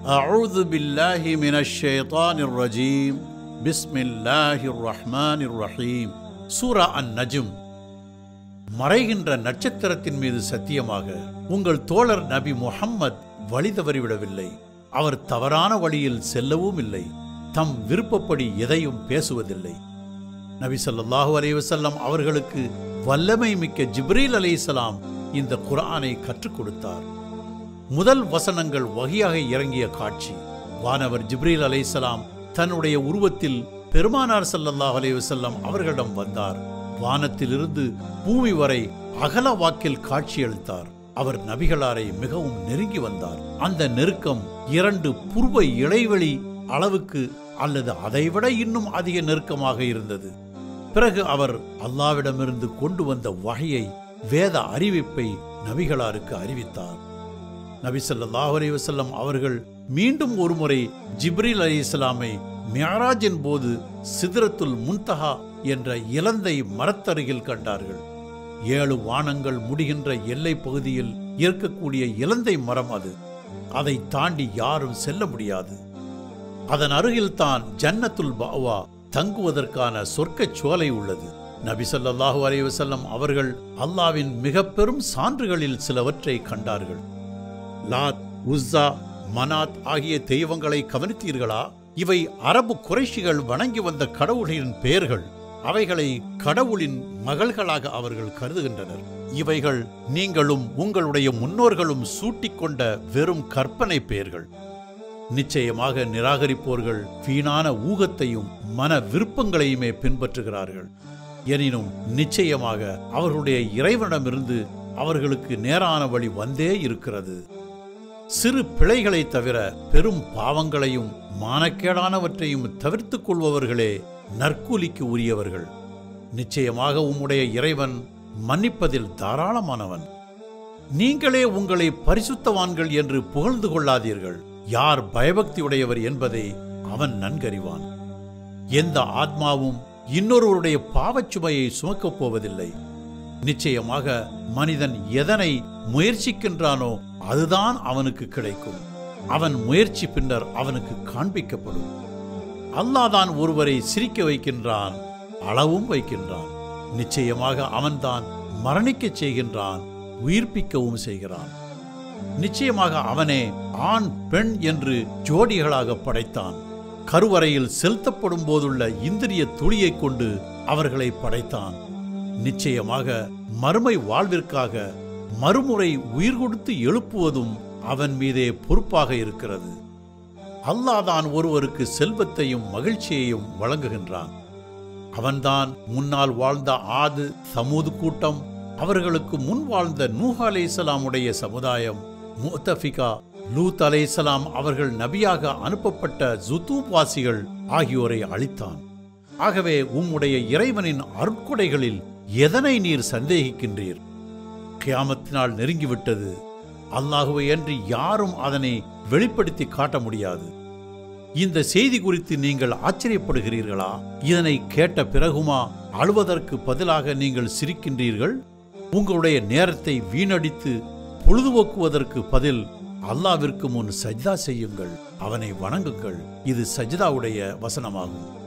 أعوذ بالله من الشيطان الرجيم بسم الله الرحمن الرحيم சூரா an நஜும் மறைகின்ற நட்சத்திரத்தின் மீது சத்தியமாக உங்கள் தோழர் நபி முஹம்மத் வழி தவறிவிடவில்லை அவர் தவறான வழியில் செல்லவும் இல்லை தம் விருப்பப்படி எதையும் பேசுவதில்லை நபி ஸல்லல்லாஹு அலைஹி வஸல்லம் அவர்களுக்கு வல்லமை மிக்க ஜிப்ரீல் அலைஹிஸ்ஸலாம் இந்த குர்ஆனை கற்றுக் கொடுத்தார் முதல் வசனங்கள் வகையாக இறங்கிய காட்சி வானவர் ஜிப்ரீல் அலைஹிஸ்ஸலாம் தன்னுடைய உருவத்தில் பெருமானார் ஸல்லல்லாஹு அலைஹி வஸல்லம் அவர்களிடம் வந்தார் வானத்திலிருந்து பூமி வரை அகல வாக்கில் காட்சியளித்தார் அவர் நபிகளாரை மிகவும் நெருங்கி வந்தார் அந்த நெருக்கம் இரண்டு புருவ இடைவெளி அளவுக்கு அல்லது அதைவிட இன்னும் அதிக நெருக்கமாக இருந்தது பிறகு அவர் அல்லாவிடமிருந்து கொண்டு வந்த வகையை வேத அறிவிப்பை நபிகளாருக்கு அறிவித்தார் நபி ஸல்லல்லாஹு அலைஹி வஸல்லம் அவர்கள் மீண்டும் ஒருமுறை ஜிப்ரீல் அலைஹிஸ்ஸலாமை மியராஜின் போது சிதறத்துல் முன்தஹா என்ற இலந்தை மரத்தருகில் கண்டார்கள் ஏழு வானங்கள் முடிகின்ற எல்லை பகுதியில் இருக்கக்கூடிய இலந்தை மரம் அது அதை தாண்டி யாரும் செல்ல முடியாது அதன் அருகில்தான் ஜன்னத்துல் பாவா தங்குவதற்கான சொர்க்கச் சோலை உள்ளது நபி ஸல்லல்லாஹு அலைஹி வஸல்லம் அவர்கள் அல்லாவின் மிக பெரும் சான்றுகளில் சிலவற்றை கண்டார்கள் லாத் உஸ்ஸா மனாத் ஆகிய தெய்வங்களை கவனித்தீர்களா இவை அரபு குறைஷிகள் வணங்கி வந்த கடவுளின் பெயர்கள் அவைகளை கடவுளின் மகள்களாக அவர்கள் கருதுகின்றனர் இவைகள் நீங்களும் உங்களுடைய முன்னோர்களும் சூட்டிக்கொண்ட வெறும் கற்பனை பெயர்கள் நிச்சயமாக நிராகரிப்போர்கள் வீணான ஊகத்தையும் மன விருப்பங்களையுமே பின்பற்றுகிறார்கள் எனினும் நிச்சயமாக அவர்களுடைய இறைவனிடமிருந்து அவர்களுக்கு நேரான வழி வந்தே இருக்கிறது சிறு பிழைகளை தவிர பெரும் பாவங்களையும் மானக்கேடானவற்றையும் தவிர்த்துக் கொள்பவர்களே நற்கூலிக்கு உரியவர்கள் நிச்சயமாக உம்முடைய இறைவன் மன்னிப்பதில் தாராளமானவன் நீங்களே உங்களை பரிசுத்தவான்கள் என்று புகழ்ந்து கொள்ளாதீர்கள் யார் பயபக்தியுடையவர் என்பதை அவன் நன்கறிவான் எந்த ஆத்மாவும் இன்னொருவருடைய பாவச்சுமையை சுமக்கப் போவதில்லை நிச்சயமாக மனிதன் எதனை முயற்சிக்கின்றானோ அதுதான் அவனுக்கு கிடைக்கும் அவன் முயற்சி பின்னர் அவனுக்கு காண்பிக்கப்படும் அல்லாதான் ஒருவரை சிரிக்க வைக்கின்றான் அளவும் வைக்கின்றான் நிச்சயமாக அவன்தான் மரணிக்கச் செய்கின்றான் உயிர்ப்பிக்கவும் செய்கிறான் நிச்சயமாக அவனே ஆண் பெண் என்று ஜோடிகளாக படைத்தான் கருவறையில் செலுத்தப்படும் போதுள்ள இந்திரிய துளியைக் கொண்டு அவர்களை படைத்தான் நிச்சயமாக மறுமை வாழ்விற்காக மறுமுறை உயிர் கொடுத்து எழுப்புவதும் அவன் மீதே பொறுப்பாக இருக்கிறது அல்லாதான் ஒருவருக்கு செல்வத்தையும் மகிழ்ச்சியையும் வழங்குகின்றான் அவன்தான் முன்னால் வாழ்ந்த ஆது சமூது கூட்டம் அவர்களுக்கு முன் வாழ்ந்த நூஹ் அலைசலாமுடைய சமுதாயம் முத்தபிகா லூத் அலைசலாம் அவர்கள் நபியாக அனுப்பப்பட்ட ஜுத்தூப் வாசிகள் ஆகியோரை அழித்தான் ஆகவே உம்முடைய இறைவனின் அருட்கொடைகளில் எதனை நீர் சந்தேகிக்கின்றீர் கியாமத்தினால் நெருங்கிவிட்டது அல்லாஹுவை அன்றி யாரும் அதனை வெளிப்படுத்தி காட்ட முடியாது இந்த செய்தி குறித்து நீங்கள் ஆச்சரியப்படுகிறீர்களா இதனை கேட்ட பிறகுமா அழுவதற்கு பதிலாக நீங்கள் சிரிக்கின்றீர்கள் உங்களுடைய நேரத்தை வீணடித்து பொழுதுபோக்குவதற்கு பதில் அல்லாவிற்கு முன் சஜ்தா செய்யுங்கள் அவனை வணங்குங்கள் இது சஜ்தாவுடைய வசனமாகும்